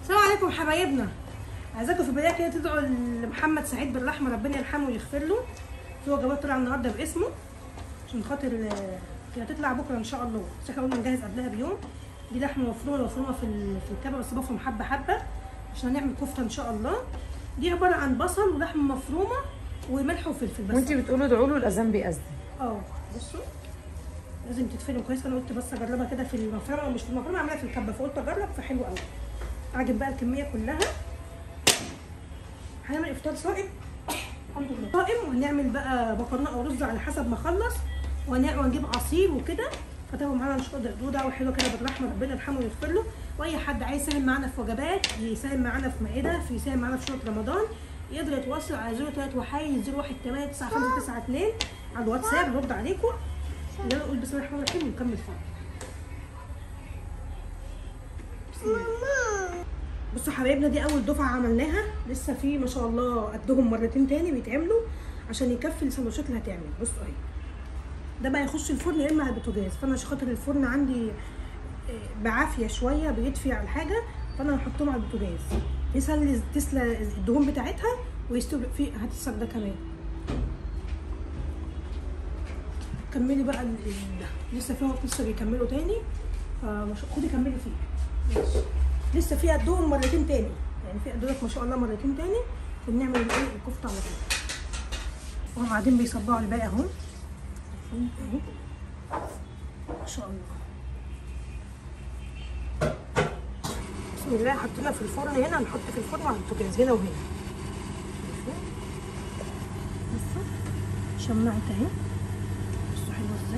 السلام عليكم حبايبنا عايزاكم في البدايه كده تدعوا لمحمد سعيد بالرحمه ربنا يرحمه ويغفر له في وجبات طلع النهارده باسمه عشان خاطر آه، هي هتطلع بكره ان شاء الله بس احنا قلنا نجهز قبلها بيوم دي لحمه مفرومه مفرومه في ال- في الكبه بس بفرم حبه حبه عشان هنعمل كفته ان شاء الله دي عباره عن بصل ولحمه مفرومه وملح وفلفل بس وانتي بتقولوا ادعوا له الاذان بيأذن اه بصوا لازم تتفرم كويس انا قلت بس اجربها كده في المفرمه ومش في المفرمه اعملها في الكبه فقلت اجرب فحلو قوي اعجب بقى الكميه كلها هنعمل افطار صائم الحمد لله صائم وهنعمل بقى مكرونه او رز على حسب ما اخلص وهنعمل ونجيب عصير وكده فتابعوا معانا ان شاء الله دودة وحلوه كده بالرحمه ربنا يرحمه ويغفر له واي حد عايز يساهم معانا في وجبات يساهم معانا في مائده في يساهم معانا في شهر رمضان يقدر يتواصل على 03 وحي 018 9592 على الواتساب نرد عليكم يلا نقول بسم الله الرحمن الرحيم ونكمل فعل بسم الله بصوا حبايبنا دي اول دفعه عملناها لسه في ما شاء الله قدهم مرتين تاني بيتعملوا عشان يكفي السندوتشات اللي هتعمل بصوا اهي ده بقى يخش الفرن يا اما على البوتاجاز فانا عشان خاطر الفرن عندي آه، بعافيه شويه بيطفي على الحاجه فانا هحطهم على البوتاجاز يسهل تسلى الدهون بتاعتها ويستوي في هتسلق ده كمان كملي بقى ال... ال- لسه في وقت لسه بيكملوا تاني فمش خدي كملي فيه ماشي لسه في قدهم مرتين تاني يعني في قدولك ما شاء الله مرتين تاني وبنعمل الايه الكفته على طول وهم قاعدين بيصبعوا الباقي اهو اهو ما شاء الله بسم الله حطينا في الفرن هنا هنحط في الفرن على البوتاجاز هنا وهنا شايفين؟ بصوا شمعت اهي بصوا حلوه ازاي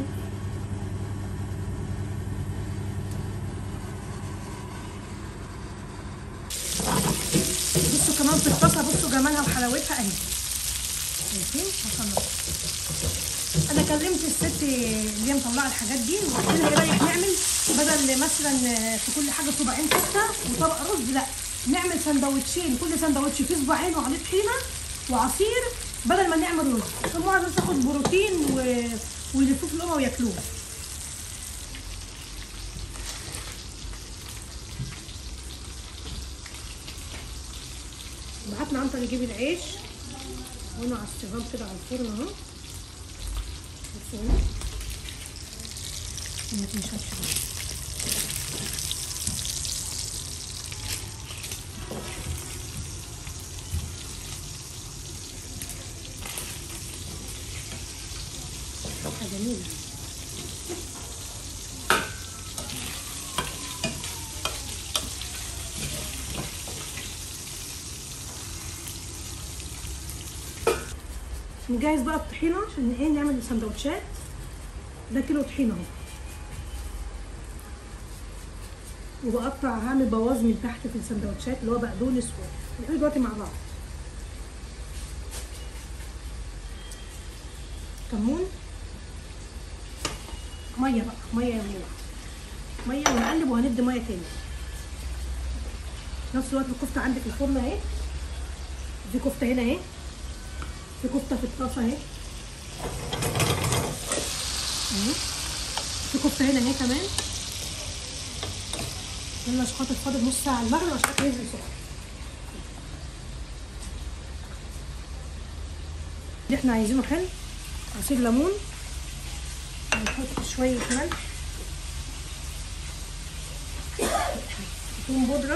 بصوا كمان في الطاسه بصوا جمالها وحلاوتها اهي شايفين ما شاء الله انا كلمت الست اللي هي مطلعه الحاجات دي وقلت لها ايه رايك نعمل بدل مثلا في كل حاجه صباعين كفته وطبق رز لا نعمل سندوتشين كل سندوتش فيه صباعين وعليه طحينه وعصير بدل ما نعمل رز عشان بعض الناس تاخد بروتين و... ويلفوه في القمه وياكلوه بعتنا عنتر يجيب العيش وانا على السيفان كده على الفرن اهو بصوا هنا ما تنشفش بقى. ريحة جميلة نجهز بقى الطحينة عشان ايه نعمل سندوتشات ده كيلو طحينة اهو وبقطع هعمل بواز من تحت في السندوتشات اللي هو بقدونس و- نعمل دلوقتي مع بعض كمون ميه بقى ميه يا ميه ميه ونقلب وهندي ميه تاني في نفس الوقت الكفته عندك في الفرن اهي في كفته هنا اهي في كفته في الطاسه اهي اهي في كفته هنا اهي كمان يلا عشان خاطر فاضل نص ساعه على المغرب عشان خاطر ينزل سخن اللي احنا عايزينه حلو عصير ليمون هنحط شويه ملح توم بودره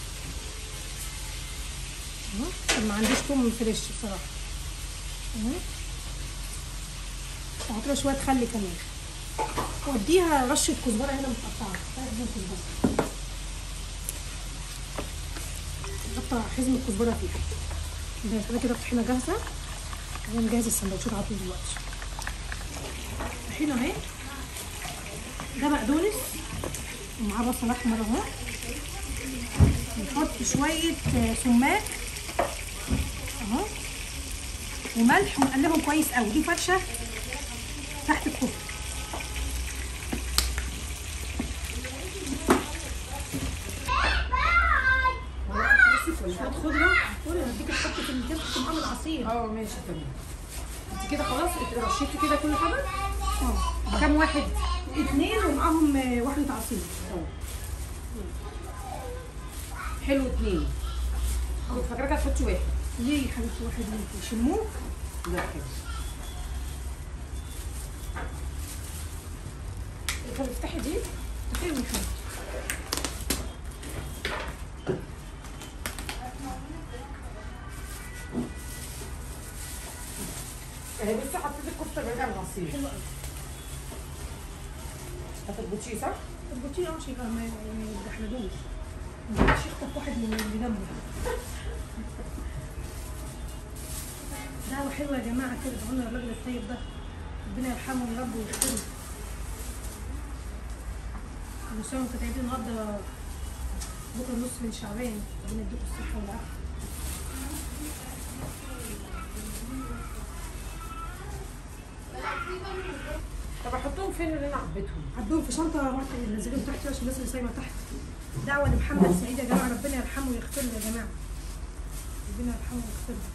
اهو عشان ما عنديش توم فريش بصراحه اهو وهحط لها شويه خل كمان واديها رشه كزبره هنا متقطعه حزمه كزبره نقطع حزمه الكزبره فيها ده انا كده الطحينه جاهزه انا نجهز السندوتشات على طول دلوقتي الطحينه اهي ده بقدونس ومعاه بصل احمر اهو نحط شويه آه، سماق اهو وملح ونقلبهم كويس قوي دي فرشه تحت الكفته شويه خضره كل هديك تحط في الجنب تبقى العصير اه ماشي تمام انت كده خلاص رشيتي كده كل حاجه اه كام واحد اتنين ومعاهم آه، واحدة عصير حلو اتنين كنت فاكراك هتحطي واحد ليه يا حبيبتي واحد ليكي يشموه لا كده طب افتحي دي افتحي من حاجه اهي بصي حطيت الكفته بعيد عن العصير حلو قوي هتربطيه صح؟ البطيء اه شيء ما ما يتدحلجوش ما ينفعش يخطف واحد من اللي جنبه دعوة حلوة يا جماعة كده قلنا الراجل الطيب ده ربنا يرحمه يا رب ويغفره المساوي كانت عيد النهارده بكرة نص من شعبان ربنا يديكم الصحة والعافية طب احطهم فين اللي انا عبيتهم؟ عدهم في شنطة رحت نزلهم تحت عشان الناس اللي سايبة تحت دعوة لمحمد سعيد يا جماعة ربنا يرحمه ويغفر له يا جماعة ربنا يرحمه ويغفر له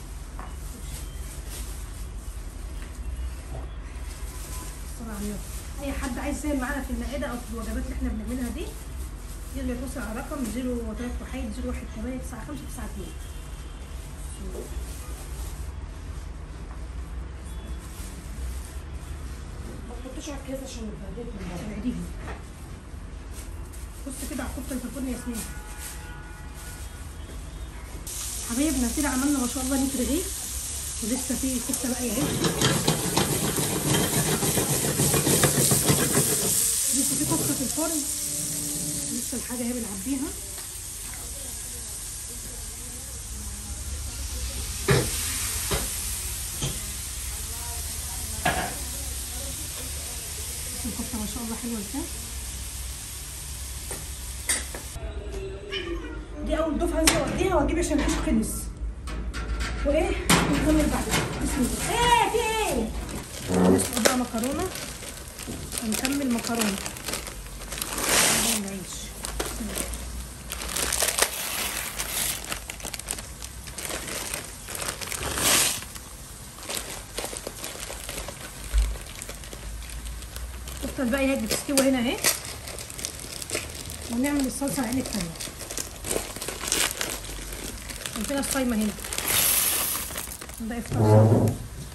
الصلاة على النبي أي حد عايز يساهم معانا في المائدة أو في الوجبات اللي احنا بنعملها دي يقدر يتصل على رقم 03 وحيد 01 8 9 5 9 2 ما تحطيش على الكيس عشان اتبهدلت من بره بعديهم بص كده على الكفته الفرن يا ياسمين حبايبنا كده عملنا ما شاء الله 100 رغيف ولسه في كفته باقيه اهي لسه في كفته في الفرن لسه الحاجه اهي بنعبيها بس الكفته ما شاء الله حلوه ازاي دي اول دفعه انزل اوديها واجيب عشان العيش خلص وايه نكمل بعد كده. بسم الله ايه في ايه نسلق بقى مكرونه هنكمل مكرونه نعمل العيش بسم الله. الكفته الباقيه اهي بتستوي هنا اهي ونعمل الصلصه العين التانيه عندنا الصايمه هنا ده افطار صايم.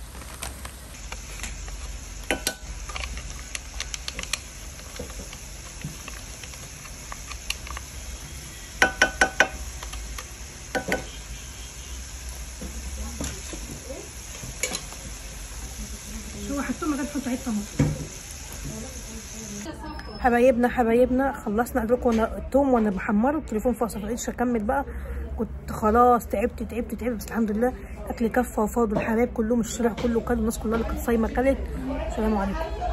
هو حطهم مكان حط عيد طماطم حبايبنا حبايبنا خلصنا قلت لكم انا التوم وانا بحمره التليفون فاصل مقدرتش اكمل بقى كنت خلاص تعبت تعبت تعبت بس الحمد لله اكل كفه وفاض الحبايب كلهم الشارع كله كل الناس كلها اللي كانت صايمه كلت السلام عليكم